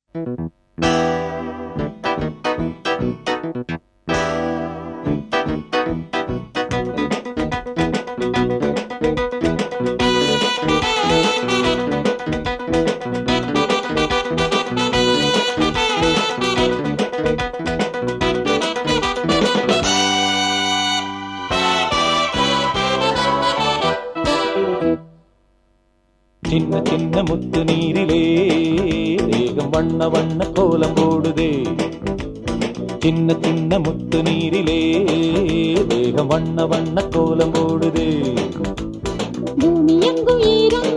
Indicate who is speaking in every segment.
Speaker 1: சின்ன சின்ன முத்து நீரிலே வேகம் வண்ண வண்ண கோலம் போடுதே சின்ன சின்ன முத்து நீரிலே வேகம் வண்ண வண்ண கோலம் போடுதே
Speaker 2: பூமி எங்கும் ஈரம்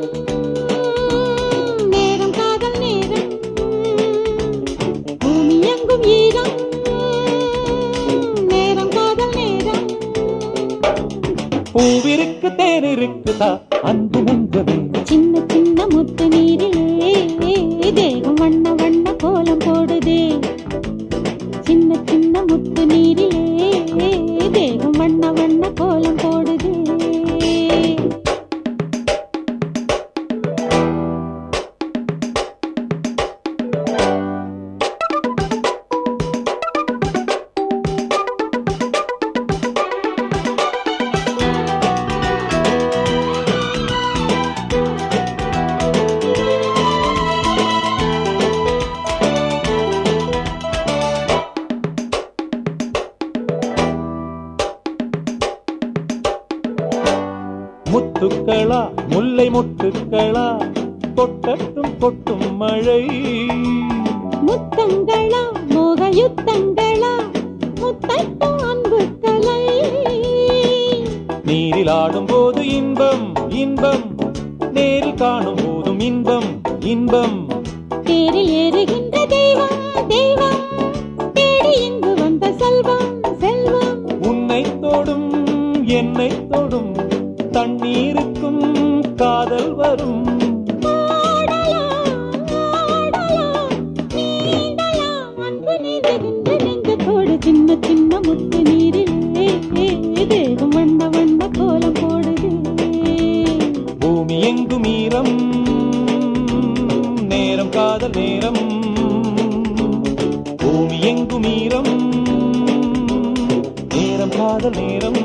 Speaker 2: நேரம் காதல் நேரம் பூமி எங்கும் ஈரம் நேரம் காதல் நேரம்
Speaker 1: பூவிருக்கு தேன் இருக்குதா அன்பு நெஞ்சமே
Speaker 2: சின்ன சின்ன முத்து நீரிலே தேகம் வண்ண வண்ண கோலம் போடுதே சின்ன சின்ன முத்து நீரிலே தேகம் வண்ண வண்ண கோலம் போடுதே
Speaker 1: முத்துக்களா முல்லை முத்துக்களா கொட்டட்டும் கொட்டும் மழை
Speaker 2: முத்தங்களா மோக யுத்தங்களா முத்தட்டும் அன்பு கலை
Speaker 1: நீரில் ஆடும் போது இன்பம் இன்பம் நேரில் காணும் போதும் இன்பம் இன்பம்
Speaker 2: தேரில் ஏறுகின்ற தெய்வம் தெய்வம் தேடி இங்கு வந்த செல்வம் செல்வம்
Speaker 1: உன்னை தொடும் என்னை தொடும் தண்ணீருக்கும் காதல் வரும்
Speaker 2: ஆடலாம், ஆடலாம், நீந்தலாம், அன்பு நீந்துகின்ற நெஞ்சத்தோடு சின்ன சின்ன முத்து நீரிலே தேகம் வண்ண வண்ண கோலம் போடுதே
Speaker 1: பூமி எங்கும் ஈரம் நேரம் காதல் நேரம் பூமி எங்கும் ஈரம் நேரம் காதல் நேரம்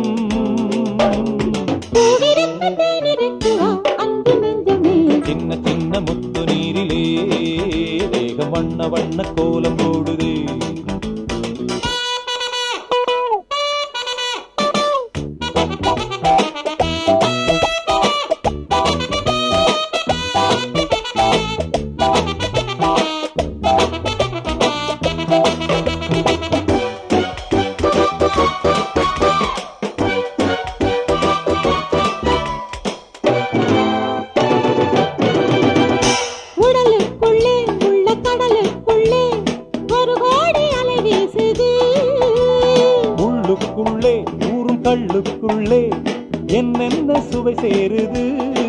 Speaker 2: பூவிருக்கும் தேனிருக்குவா அன்பு நெஞ்சமே
Speaker 1: சின்ன சின்ன முத்து நீரிலே வேகம் வண்ண வண்ண கோலம் போடுதே
Speaker 2: உடலுக்குள்ளே உள்ள கடலுக்குள்ளே ஒரு கோடி அலை வீசுது
Speaker 1: உள்ளுக்குள்ளே ஊறும் கள்ளுக்குள்ளே என்னென்ன சுவை சேருது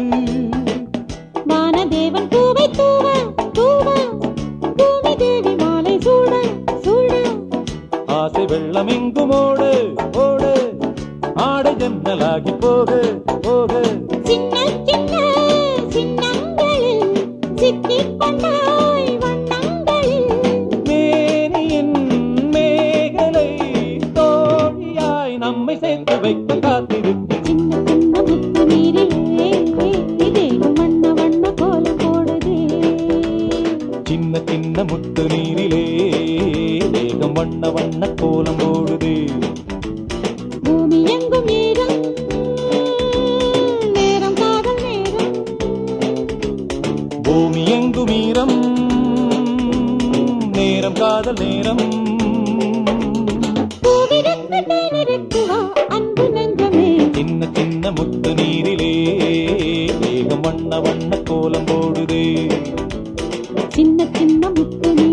Speaker 2: வானதேவன் பூவை தூவ தூவ பூமி தேவி மாலை சூட சூட
Speaker 1: ஆசை வெள்ளம் எங்கும் ஓடு ஓடு ஆட ஜன்னலாகி போக போக
Speaker 2: சின்ன சின்ன சின்னங்களில் சிக்கிக் கொண்டாய் வண்ணங்களில்
Speaker 1: மேனியின் மேகலை தோழியாய் நம்மை சேர்த்து வைக்க காத்திருக்கும்
Speaker 2: சின்ன சின்ன முத்து நீரிலே தேகம் வண்ண வண்ண கோலம் போடுதே
Speaker 1: சின்ன சின்ன முத்து நீரிலே வேகம் வண்ண வண்ண கோலம் போடுது
Speaker 2: பூமி எங்கும் ஈரம் நேரம் காதல் நேரம்
Speaker 1: பூமி எங்கும் ஈரம் நேரம் காதல் நேரம்
Speaker 2: பூவிருக்கு தேனிருக்குவா அன்பு நெஞ்சமே
Speaker 1: சின்ன சின்ன முத்து நீரிலே வேகம் வண்ண வண்ண கோலம் போடுது
Speaker 2: சின்ன சின்ன முத்து